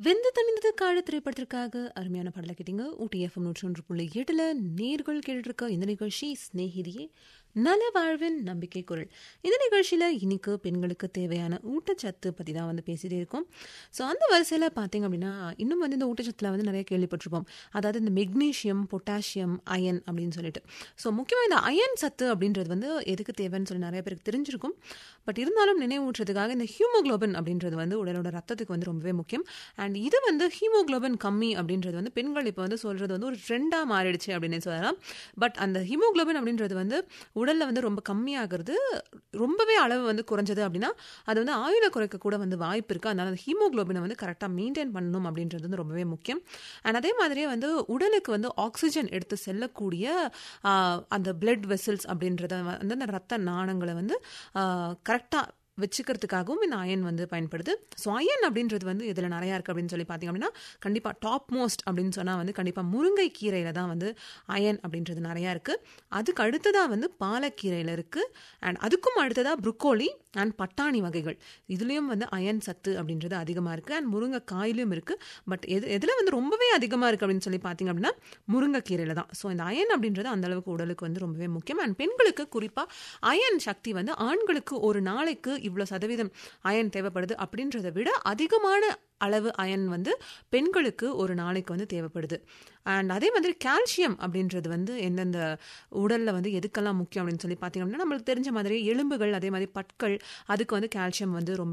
வெந்து தணிந்தது காழ திரைப்படத்திற்காக அருமையான பாடலை கேட்டீங்க ஊட்டி எஃப்எம் நூற்றி ஒன்று புள்ளி எட்டுல நேர்கள் கேட்டுருக்க இந்த நிகழ்ச்சி ஸ்நேகிதியே நல வாழ்வின் நம்பிக்கை குரல் இந்த நிகழ்ச்சியில் இன்னைக்கு பெண்களுக்கு தேவையான ஊட்டச்சத்து பற்றி தான் வந்து பேசிகிட்டே இருக்கோம் ஸோ அந்த வரிசையில் பார்த்தீங்க அப்படின்னா இன்னும் வந்து இந்த ஊட்டச்சத்தில் வந்து நிறைய கேள்விப்பட்டிருப்போம் அதாவது இந்த மெக்னீஷியம் பொட்டாசியம் அயன் அப்படின்னு சொல்லிட்டு ஸோ முக்கியமாக இந்த அயன் சத்து அப்படின்றது வந்து எதுக்கு தேவைன்னு சொல்லி நிறைய பேருக்கு தெரிஞ்சிருக்கும் பட் இருந்தாலும் நினைவூட்டுறதுக்காக இந்த ஹியூமோக்ளோபின் அப்படின்றது வந்து உடலோட ரத்தத்துக்கு வந்து ரொம்பவே முக்கியம் அண்ட் இது வந்து ஹீமோக்ளோபின் கம்மி அப்படின்றது வந்து பெண்கள் இப்போ வந்து சொல்கிறது வந்து ஒரு ட்ரெண்டாக மாறிடுச்சு அப்படின்னு சொல்லலாம் பட் அந்த ஹீமோக்ளோபின் அப்படின்றது வந்து உடலில் வந்து ரொம்ப கம்மியாகிறது ரொம்பவே அளவு வந்து குறைஞ்சது அப்படின்னா அது வந்து ஆயுள குறைக்க கூட வந்து வாய்ப்பு இருக்குது அதனால் அந்த ஹீமோக்ளோபினை வந்து கரெக்டாக மெயின்டைன் பண்ணணும் அப்படின்றது வந்து ரொம்பவே முக்கியம் அண்ட் அதே மாதிரியே வந்து உடலுக்கு வந்து ஆக்சிஜன் எடுத்து செல்லக்கூடிய அந்த பிளட் வெசல்ஸ் அப்படின்றத வந்து அந்த ரத்த நாணங்களை வந்து கரெக்டாக வச்சுக்கிறதுக்காகவும் இந்த அயன் வந்து பயன்படுது ஸோ அயன் அப்படின்றது வந்து இதில் நிறையா இருக்குது அப்படின்னு சொல்லி பார்த்தீங்க அப்படின்னா கண்டிப்பாக டாப் மோஸ்ட் அப்படின்னு சொன்னால் வந்து கண்டிப்பாக முருங்கை கீரையில் தான் வந்து அயன் அப்படின்றது நிறையா இருக்குது அதுக்கு அடுத்ததாக வந்து பாலக்கீரையில் இருக்குது அண்ட் அதுக்கும் அடுத்ததாக புரோக்கோலி அண்ட் பட்டாணி வகைகள் இதுலேயும் வந்து அயன் சத்து அப்படின்றது அதிகமாக இருக்குது அண்ட் முருங்கை காயிலும் இருக்குது பட் எது எதில் வந்து ரொம்பவே அதிகமாக இருக்குது அப்படின்னு சொல்லி பார்த்தீங்க அப்படின்னா முருங்கைக்கீரையில் தான் ஸோ இந்த அயன் அப்படின்றது அந்தளவுக்கு உடலுக்கு வந்து ரொம்பவே முக்கியம் அண்ட் பெண்களுக்கு குறிப்பாக அயன் சக்தி வந்து ஆண்களுக்கு ஒரு நாளைக்கு இவ்வளோ சதவீதம் அயன் தேவைப்படுது அப்படின்றத விட அதிகமான அளவு அயன் வந்து பெண்களுக்கு ஒரு நாளைக்கு வந்து தேவைப்படுது அண்ட் அதே மாதிரி கால்சியம் அப்படின்றது வந்து எந்தெந்த உடலில் வந்து எதுக்கெல்லாம் முக்கியம் அப்படின்னு சொல்லி பார்த்தீங்க அப்படின்னா நம்மளுக்கு தெரிஞ்ச மாதிரி எலும்புகள் அதே மாதிரி பற்கள் அதுக்கு வந்து கால்சியம் வந்து ரொம்ப